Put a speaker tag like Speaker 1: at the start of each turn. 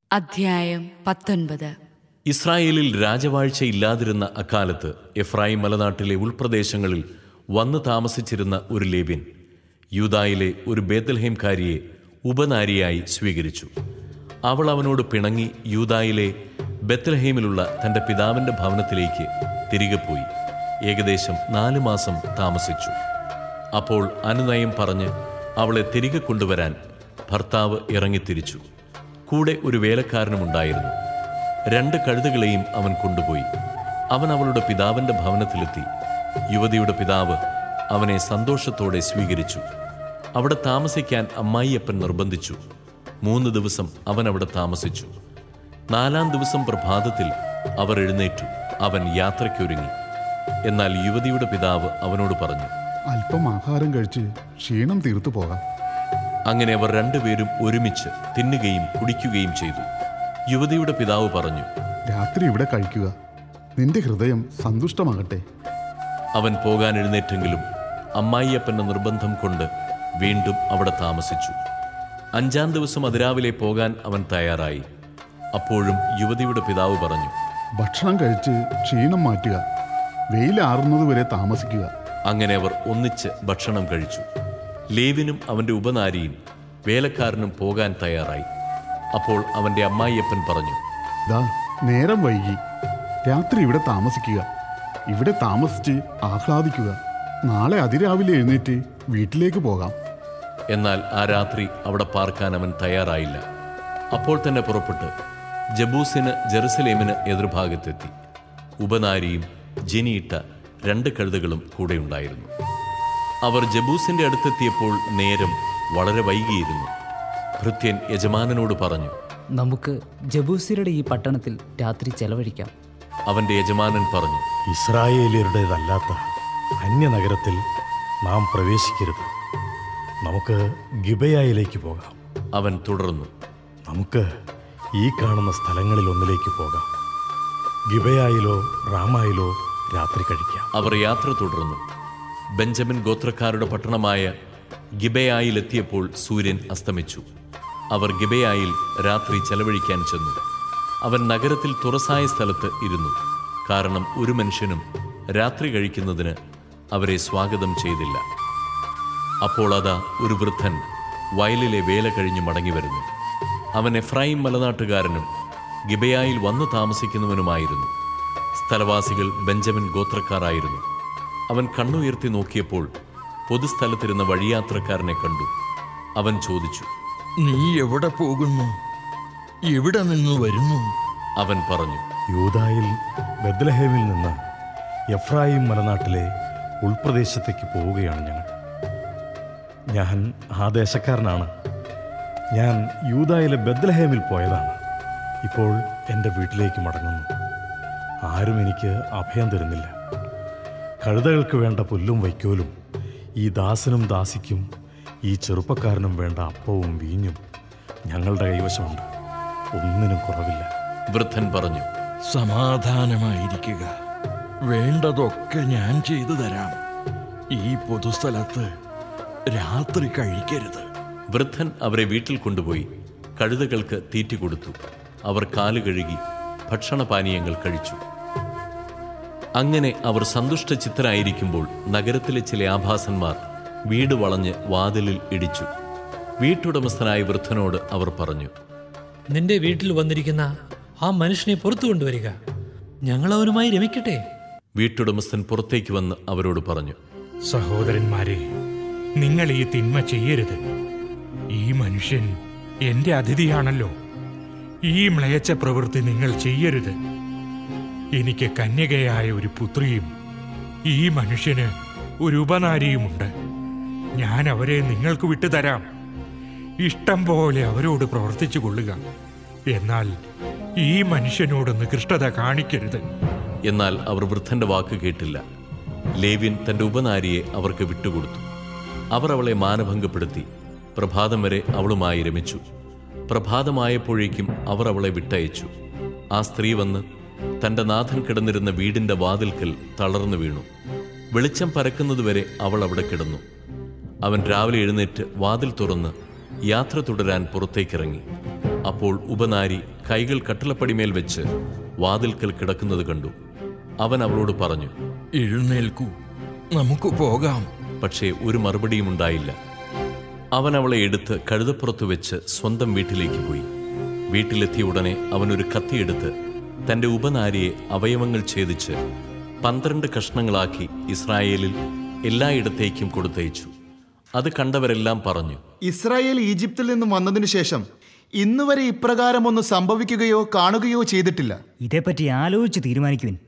Speaker 1: അധ്യായം പത്തൊൻപത്
Speaker 2: ഇസ്രായേലിൽ രാജവാഴ്ച ഇല്ലാതിരുന്ന അക്കാലത്ത് എഫ്രായിം മലനാട്ടിലെ ഉൾപ്രദേശങ്ങളിൽ വന്നു താമസിച്ചിരുന്ന ഒരു ലേവ്യൻ യൂദായിലെ ഒരു ബേത്തൽഹേംകാരിയെ ഉപനാരിയായി സ്വീകരിച്ചു അവൾ അവനോട് പിണങ്ങി യൂദായിലെ ബെത്തൽഹേമിലുള്ള തന്റെ പിതാവിന്റെ ഭവനത്തിലേക്ക് തിരികെ പോയി ഏകദേശം നാല് മാസം താമസിച്ചു അപ്പോൾ അനുനയം പറഞ്ഞ് അവളെ തിരികെ കൊണ്ടുവരാൻ ഭർത്താവ് ഇറങ്ങിത്തിരിച്ചു കൂടെ ഒരു വേലക്കാരനുമുണ്ടായിരുന്നു രണ്ട് കഴുതകളെയും അവൻ കൊണ്ടുപോയി അവൻ അവളുടെ പിതാവിന്റെ ഭവനത്തിലെത്തി യുവതിയുടെ പിതാവ് അവനെ സന്തോഷത്തോടെ സ്വീകരിച്ചു അവിടെ താമസിക്കാൻ അമ്മായിയപ്പൻ നിർബന്ധിച്ചു മൂന്ന് ദിവസം അവൻ അവിടെ താമസിച്ചു നാലാം ദിവസം പ്രഭാതത്തിൽ അവർ എഴുന്നേറ്റു അവൻ യാത്രയ്ക്കൊരുങ്ങി എന്നാൽ യുവതിയുടെ പിതാവ് അവനോട് പറഞ്ഞു
Speaker 3: അല്പം ആഹാരം കഴിച്ച് ക്ഷീണം തീർത്തു പോകാം
Speaker 2: അങ്ങനെ അവർ രണ്ടുപേരും ഒരുമിച്ച് തിന്നുകയും കുടിക്കുകയും ചെയ്തു യുവതിയുടെ പിതാവ് പറഞ്ഞു
Speaker 3: രാത്രി ഇവിടെ കഴിക്കുക നിന്റെ ഹൃദയം സന്തുഷ്ടമാകട്ടെ
Speaker 2: അവൻ പോകാൻ എഴുന്നേറ്റെങ്കിലും അമ്മായിയപ്പന്റെ നിർബന്ധം കൊണ്ട് വീണ്ടും അവിടെ താമസിച്ചു അഞ്ചാം ദിവസം അതിരാവിലെ പോകാൻ അവൻ തയ്യാറായി അപ്പോഴും യുവതിയുടെ പിതാവ് പറഞ്ഞു
Speaker 3: ഭക്ഷണം കഴിച്ച് ക്ഷീണം മാറ്റുക വെയിലാറുന്നതുവരെ താമസിക്കുക
Speaker 2: അങ്ങനെ അവർ ഒന്നിച്ച് ഭക്ഷണം കഴിച്ചു ലേവിനും അവന്റെ ഉപനാരിയും വേലക്കാരനും പോകാൻ തയ്യാറായി അപ്പോൾ അവന്റെ അമ്മായിയപ്പൻ പറഞ്ഞു
Speaker 3: ദാ നേരം വൈകി രാത്രി ഇവിടെ താമസിക്കുക ഇവിടെ താമസിച്ച് ആഹ്ലാദിക്കുക നാളെ അതിരാവിലെ എഴുന്നേറ്റ് വീട്ടിലേക്ക് പോകാം
Speaker 2: എന്നാൽ ആ രാത്രി അവിടെ പാർക്കാൻ അവൻ തയ്യാറായില്ല അപ്പോൾ തന്നെ പുറപ്പെട്ട് ജബൂസിന് ജെറുസലേമിന് എതിർഭാഗത്തെത്തി ഉപനാരിയും ജനിയിട്ട രണ്ട് കഴുതകളും കൂടെയുണ്ടായിരുന്നു അവർ ജബൂസിന്റെ അടുത്തെത്തിയപ്പോൾ നേരം വളരെ വൈകിയിരുന്നു ഭൃത്യൻ യജമാനനോട് പറഞ്ഞു
Speaker 4: നമുക്ക് ജബൂസിയുടെ ഈ പട്ടണത്തിൽ രാത്രി ചെലവഴിക്കാം
Speaker 2: അവന്റെ യജമാനൻ പറഞ്ഞു
Speaker 5: ഇസ്രായേലിയരുടേതല്ലാത്ത അന്യനഗരത്തിൽ നാം പ്രവേശിക്കരുത് നമുക്ക് ഗിബയായിലേക്ക് പോകാം
Speaker 2: അവൻ തുടർന്നു
Speaker 5: നമുക്ക് ഈ കാണുന്ന സ്ഥലങ്ങളിൽ ഒന്നിലേക്ക് പോകാം ഗിബയായിലോ റാമായിലോ രാത്രി കഴിക്കാം
Speaker 2: അവർ യാത്ര തുടർന്നു ബെഞ്ചമിൻ ഗോത്രക്കാരുടെ പട്ടണമായ ഗിബയായിലെത്തിയപ്പോൾ സൂര്യൻ അസ്തമിച്ചു അവർ ഗിബയായിൽ രാത്രി ചെലവഴിക്കാൻ ചെന്നു അവൻ നഗരത്തിൽ തുറസായ സ്ഥലത്ത് ഇരുന്നു കാരണം ഒരു മനുഷ്യനും രാത്രി കഴിക്കുന്നതിന് അവരെ സ്വാഗതം ചെയ്തില്ല അപ്പോൾ അതാ ഒരു വൃദ്ധൻ വയലിലെ വേല കഴിഞ്ഞ് മടങ്ങി വരുന്നു അവൻ എഫ്രായിം മലനാട്ടുകാരനും ഗിബയായിൽ വന്നു താമസിക്കുന്നവനുമായിരുന്നു സ്ഥലവാസികൾ ബെഞ്ചമിൻ ഗോത്രക്കാരായിരുന്നു അവൻ കണ്ണുയർത്തി നോക്കിയപ്പോൾ പൊതുസ്ഥലത്തിരുന്ന വഴിയാത്രക്കാരനെ കണ്ടു അവൻ ചോദിച്ചു
Speaker 6: നീ എവിടെ പോകുന്നു എവിടെ നിന്ന് വരുന്നു
Speaker 2: അവൻ പറഞ്ഞു
Speaker 5: യൂതായിൽ ബദ്ലഹേമിൽ നിന്ന് എഫ്രായിം മലനാട്ടിലെ ഉൾപ്രദേശത്തേക്ക് പോവുകയാണ് ഞങ്ങൾ ഞാൻ ആ ദേശക്കാരനാണ് ഞാൻ യൂതായിലെ ബദ്ലഹേമിൽ പോയതാണ് ഇപ്പോൾ എൻ്റെ വീട്ടിലേക്ക് മടങ്ങുന്നു ആരും എനിക്ക് അഭയം തരുന്നില്ല കഴുതകൾക്ക് വേണ്ട പുല്ലും വൈക്കോലും ഈ ദാസനും ദാസിക്കും ഈ ചെറുപ്പക്കാരനും വേണ്ട അപ്പവും വീഞ്ഞും ഞങ്ങളുടെ കൈവശമുണ്ട് ഒന്നിനും കുറവില്ല
Speaker 2: വൃദ്ധൻ പറഞ്ഞു
Speaker 6: സമാധാനമായിരിക്കുക വേണ്ടതൊക്കെ ഞാൻ ചെയ്തു തരാം ഈ പൊതുസ്ഥലത്ത് രാത്രി കഴിക്കരുത്
Speaker 2: വൃദ്ധൻ അവരെ വീട്ടിൽ കൊണ്ടുപോയി കഴുതകൾക്ക് തീറ്റി കൊടുത്തു അവർ കാല് കഴുകി ഭക്ഷണപാനീയങ്ങൾ കഴിച്ചു അങ്ങനെ അവർ സന്തുഷ്ട ചിത്തരായിരിക്കുമ്പോൾ നഗരത്തിലെ ചില ആഭാസന്മാർ വീട് വളഞ്ഞ് വാതിലിൽ ഇടിച്ചു വീട്ടുടമസ്ഥനായ വൃദ്ധനോട് അവർ പറഞ്ഞു
Speaker 7: നിന്റെ വീട്ടിൽ വന്നിരിക്കുന്ന ആ മനുഷ്യനെ പുറത്തു കൊണ്ടുവരിക ഞങ്ങൾ അവനുമായി രമിക്കട്ടെ
Speaker 2: വീട്ടുടമസ്ഥൻ പുറത്തേക്ക് വന്ന് അവരോട് പറഞ്ഞു
Speaker 8: സഹോദരന്മാരെ നിങ്ങൾ ഈ തിന്മ ചെയ്യരുത് ഈ മനുഷ്യൻ എന്റെ അതിഥിയാണല്ലോ ഈ മ്ലേച്ഛ പ്രവൃത്തി നിങ്ങൾ ചെയ്യരുത് എനിക്ക് കന്യകയായ ഒരു പുത്രിയും ഈ മനുഷ്യന് ഒരു ഉപനാരിയുമുണ്ട് ഞാൻ അവരെ നിങ്ങൾക്ക് വിട്ടുതരാം ഇഷ്ടം പോലെ അവരോട് പ്രവർത്തിച്ചു കൊള്ളുക എന്നാൽ ഈ മനുഷ്യനോട് നികൃഷ്ടത കാണിക്കരുത്
Speaker 2: എന്നാൽ അവർ വൃദ്ധന്റെ വാക്ക് കേട്ടില്ല ലേവ്യൻ തന്റെ ഉപനാരിയെ അവർക്ക് വിട്ടുകൊടുത്തു അവർ അവളെ മാനഭംഗപ്പെടുത്തി പ്രഭാതം വരെ അവളുമായി രമിച്ചു പ്രഭാതമായപ്പോഴേക്കും അവർ അവളെ വിട്ടയച്ചു ആ സ്ത്രീ വന്ന് തന്റെ നാഥൻ കിടന്നിരുന്ന വീടിന്റെ വാതിൽക്കൽ തളർന്നു വീണു വെളിച്ചം പരക്കുന്നതുവരെ അവൾ അവിടെ കിടന്നു അവൻ രാവിലെ എഴുന്നേറ്റ് വാതിൽ തുറന്ന് യാത്ര തുടരാൻ പുറത്തേക്കിറങ്ങി അപ്പോൾ ഉപനാരി കൈകൾ കട്ടിളപ്പടിമേൽ വെച്ച് വാതിൽക്കൽ കിടക്കുന്നത് കണ്ടു അവൻ അവളോട് പറഞ്ഞു
Speaker 6: എഴുന്നേൽക്കൂ നമുക്ക് പോകാം
Speaker 2: പക്ഷേ ഒരു മറുപടിയും ഉണ്ടായില്ല അവൻ അവളെ എടുത്ത് കഴുതപ്പുറത്ത് വെച്ച് സ്വന്തം വീട്ടിലേക്ക് പോയി വീട്ടിലെത്തിയ ഉടനെ അവൻ ഒരു കത്തിയെടുത്ത് തന്റെ ഉപനാരിയെ അവയവങ്ങൾ ഛേദിച്ച് പന്ത്രണ്ട് കഷ്ണങ്ങളാക്കി ഇസ്രായേലിൽ എല്ലായിടത്തേക്കും കൊടുത്തയച്ചു അത് കണ്ടവരെല്ലാം പറഞ്ഞു
Speaker 9: ഇസ്രായേൽ ഈജിപ്തിൽ നിന്നും വന്നതിനു ശേഷം ഇന്നുവരെ ഇപ്രകാരം ഒന്ന് സംഭവിക്കുകയോ കാണുകയോ ചെയ്തിട്ടില്ല
Speaker 10: ഇതേപ്പറ്റി ആലോചിച്ച് തീരുമാനിക്കുവിൻ